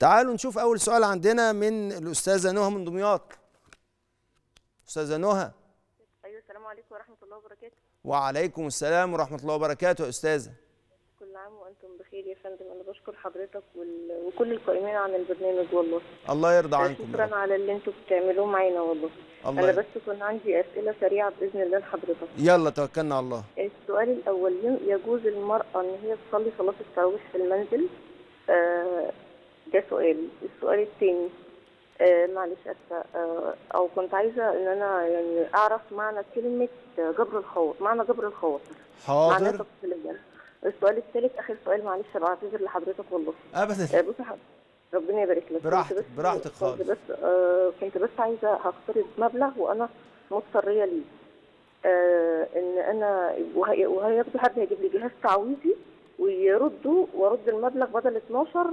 تعالوا نشوف اول سؤال عندنا من الاستاذه نهى من دمياط استاذه نهى ايوه السلام عليكم ورحمه الله وبركاته وعليكم السلام ورحمه الله وبركاته يا استاذه كل عام وانتم بخير يا فندم انا بشكر حضرتك وال... وكل القائمين على البرنامج والله الله يرضى عنكم يا شكرا رب. على اللي انتم بتعملوه معانا والله الله انا يرضى. بس كان عندي اسئله سريعه باذن الله لحضرتك يلا توكلنا على الله السؤال الاول ي- يجوز المراه ان هي تصلي صلاه التراويح في المنزل آه ده سؤال السؤال الثاني آه معلش اسفه آه او كنت عايزه ان انا يعني اعرف معنى كلمه جبر الخواطر معنى جبر الخواطر معناه حاضر تفصيليا السؤال الثالث اخر سؤال معلش بعتذر لحضرتك والله ابدا آه، بص يا حضرتك ربنا يبارك لك كنت براحتك- بس براحتك كنت خالص. بس آه كنت بس عايزه هقترض مبلغ وانا مضطريه ليه آه ان انا وهي- وهياخدوا حد هيجيب لي جهاز تعويضي ويردوا وارد المبلغ بدل 12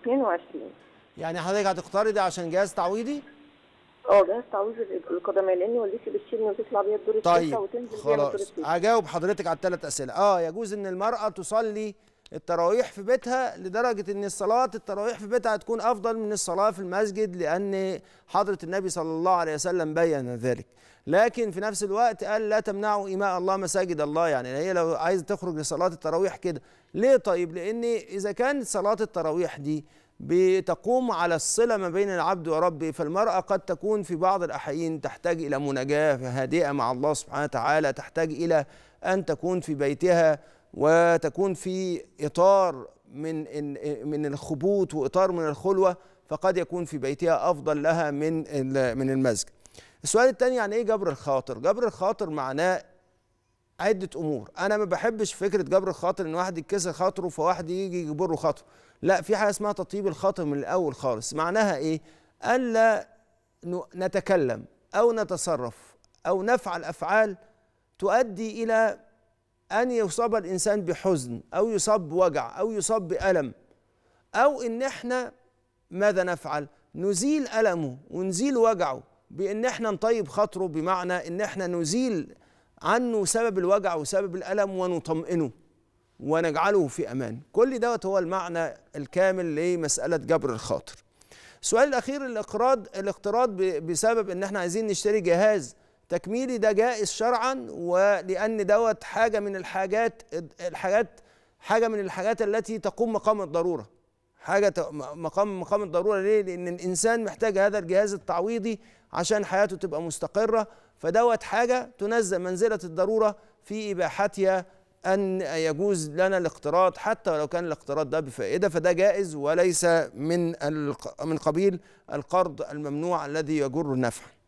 22 يعني حضرتك هتقترضي عشان جهاز تعويضي اه جهاز تعويضي القدماء لان والدتي بتشيلني وتطلع بيا الدور طيب التاسع وتنزل بيا من الدور خلاص التاسع هجاوب حضرتك على الثلاث اسئله اه يجوز ان المراه تصلي التراويح في بيتها لدرجه ان الصلاه التراويح في بيتها هتكون افضل من الصلاه في المسجد لان حضره النبي صلى الله عليه وسلم بين ذلك لكن في نفس الوقت قال لا تمنعوا إماء الله مساجد الله يعني هي لو عايزه تخرج لصلاه التراويح كده ليه طيب لان اذا كانت صلاه التراويح دي بتقوم على الصلة ما بين العبد وربه فالمرأة قد تكون في بعض الأحيان تحتاج إلى مناجاة هادئة مع الله سبحانه وتعالى تحتاج إلى أن تكون في بيتها وتكون في إطار من من الخبوت وإطار من الخلوة فقد يكون في بيتها أفضل لها من من المسجد. السؤال الثاني يعني إيه جبر الخاطر؟ جبر الخاطر معناه عدة أمور، أنا ما بحبش فكرة جبر الخاطر إن واحد يتكسر خاطره فواحد يجي يجبره خاطره، لا في حاجة اسمها تطيب الخاطر من الأول خالص، معناها إيه؟ ألا نتكلم أو نتصرف أو نفعل أفعال تؤدي إلى أن يصاب الإنسان بحزن أو يصاب بوجع أو يصاب بألم أو إن إحنا ماذا نفعل؟ نزيل ألمه ونزيل وجعه بإن إحنا نطيب خاطره بمعنى إن إحنا نزيل عنه سبب الوجع وسبب الألم ونطمئنه ونجعله في أمان كل دوت هو المعنى الكامل لمسألة جبر الخاطر السؤال الأخير الاقراض الاقتراض بسبب إن إحنا عايزين نشتري جهاز تكميلي ده جائز شرعا ولأن دوت حاجة من الحاجات الحاجات حاجة من الحاجات التي تقوم مقام الضرورة حاجة مقام مقام الضرورة ليه؟ لأن الإنسان محتاج هذا الجهاز التعويضي عشان حياته تبقى مستقرة فدوت حاجة تنزل منزلة الضرورة في إباحتها أن يجوز لنا الاقتراض حتى ولو كان الاقتراض ده بفائدة فده جائز وليس من من قبيل القرض الممنوع الذي يجر نفعا